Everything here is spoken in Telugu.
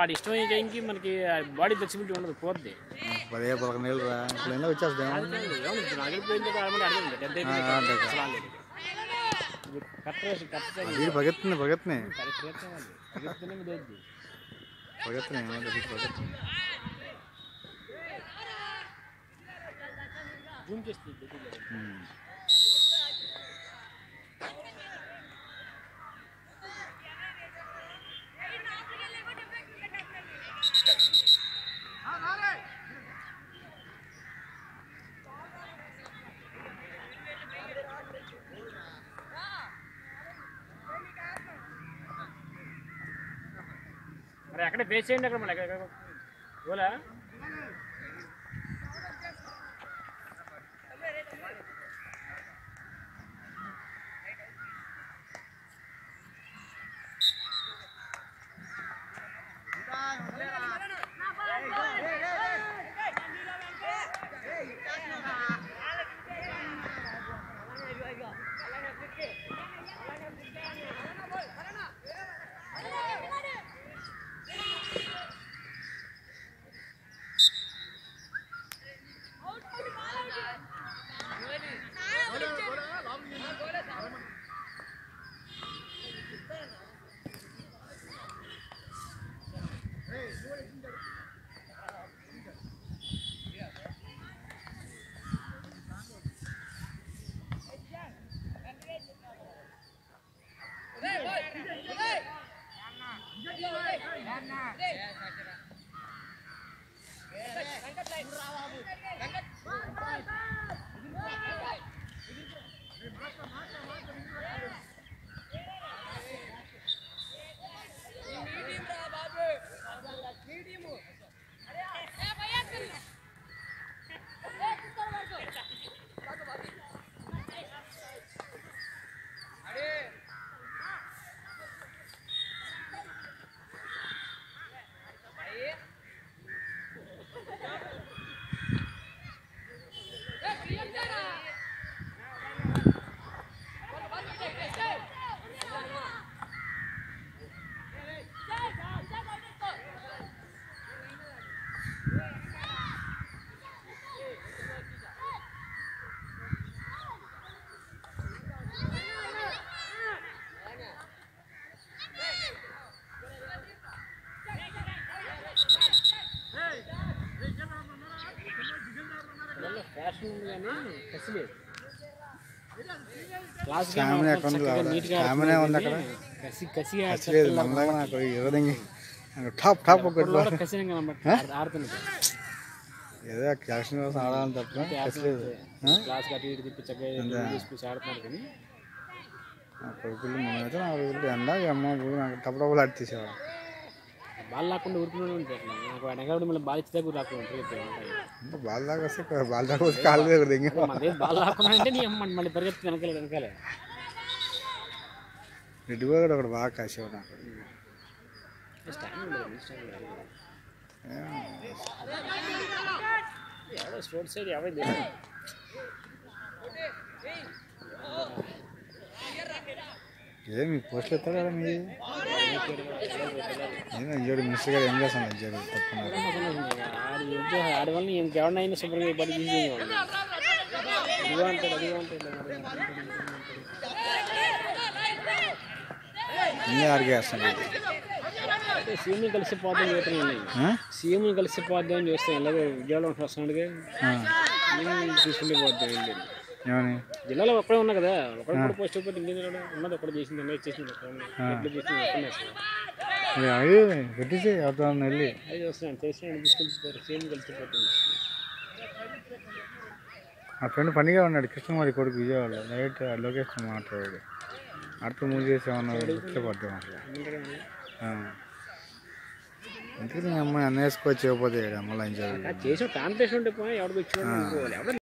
ఆడి ఇష్టం చేయడానికి మనకి బాడీ ఫ్లెక్సిబిలిటీ ఉండదు పోద్ది పదే పదకొండు ఏళ్ళు రా ఇప్పుడు ఎన్నో వచ్చేస్తాం నాగలిపోయింది ఆడమని అడగండి పెద్ద అయితే ఆ, అంతే కదా. అసలు ఆడలేదు. ఇది కరెక్ట్ రేసు, కరెక్ట్ టైం. వీడు పగెత్తుంది పగెత్తునే కరెక్ట్ రేసు అది. పగెత్తుతూనే మీద వద్దు. పగెత్తునే పగెత్తుంది జూమ్ చేస్తుంది దగ్గరలో. మరి అక్కడే ఫేస్ చేయండి అక్కడ మళ్ళీ ఎక్కడ ఓలా ఫ్యాషన్ ఉంది కానీ కసి లేదు క్లాస్ స్టామినా ఎక్కడ ఉంది ఆవిడ? స్టామినా ఉంది అక్కడ? కసి కసిగా లేదు మనలాగా నాకు ఇరవదంగి టాప్ టాప్ ఒకటి కూడా కసిగా కనబడుతుంది ఆడుతున్నది ఏదో క్యాక్షన్ కోసం ఆడాలని తప్ప కసలేదు క్లాస్ కట్టి ఇటు తిప్పి చక్కగా తీసుకొచ్చి ఆడుతున్నారు కానీ నా కొడుకులు మనమైతే నా కొడుకులు ఎండ ఈ అమ్మ ఊరు నాకు టప్ టప్పులు ఆడి తీసేవాడు బాల్ లాక్కుండా ఊరుకునే ఉంటారు నాకు వెనకాల మళ్ళీ బాల్ ఇచ్చే దగ్గర రాకుండా ఉంటాయి ఇంకా బాల్ దాకా వస్తే బాల్ దాకా వస్తే కాళ్ళు దగ్గర దింగి మన దగ్గర బాల్ లాక్కుండా అంటే నీ అమ్మ మళ్ళీ పరిగెత్తి వెనకాల వెనకాలే రెడ్డి కూడా ఒకటి బాగా కాసేవాడు నాకు స్టాండ్ ఉండదు స్టాండ్ ఉండదు ఎవడో స్పోర్ట్స్ సైడ్ ఎవరు తెలియదు ఏమి పోస్టులు ఎత్తాడు కదా మీ ఏదో ఇయ్యాడు మినిస్టర్ గారు ఏం చేస్తాను ఇచ్చారు తప్పున్నారు ఆడి ఎంతో ఆడి వల్ల ఇంకెవరినైనా శుభ్రంగా పడి తీసేవాడు ఇదిగో అంటాడు అదిగో అంటాడు అన్నీ అడిగేస్తాను అంటే సీఎంని కలిసిపోద్దాం చూడటం ఉన్నాయి సీఎంని కలిసిపోద్దాం అని చూస్తే ఎలాగో విజయవాడ వస్తున్నాడుగా నేను తీసుకుంటే పోద్దాం వెళ్ళి ఏమని జిల్లాలో ఒక్కడే ఉన్నా కదా ఒకడు కూడా పోస్ట్ అయిపోతే ఇంకేం తినడం ఉన్నది ఒకటి చేసింది ఉన్నది చేసింది ఒక్కడే ఎట్లా చేసింది ఒక్కడే అసలు మరి అవి పెట్టించి ఎవరితో వెళ్ళి అది చూస్తున్నాను చేసిన తీసుకెళ్ళిపోతారు సీఎం కలిసిపోతుంది మా ఫ్రెండ్ పనిగా ఉన్నాడు కృష్ణమారి కొడుకు విజయవాడలో నైట్ లొకేషన్ మాట్లాడాడు అర్థం మూవ్ చేసేమన్నా గుర్తు పడ్డాం అసలు అందుకే నీ అమ్మాయి అన్న వేసుకోవచ్చు ఇవ్వకపోతే మళ్ళీ ఏం చదువు చేసిన కాంపిటీషన్ ఉంటే పోయి ఎవరికి వచ్చి ఎవరు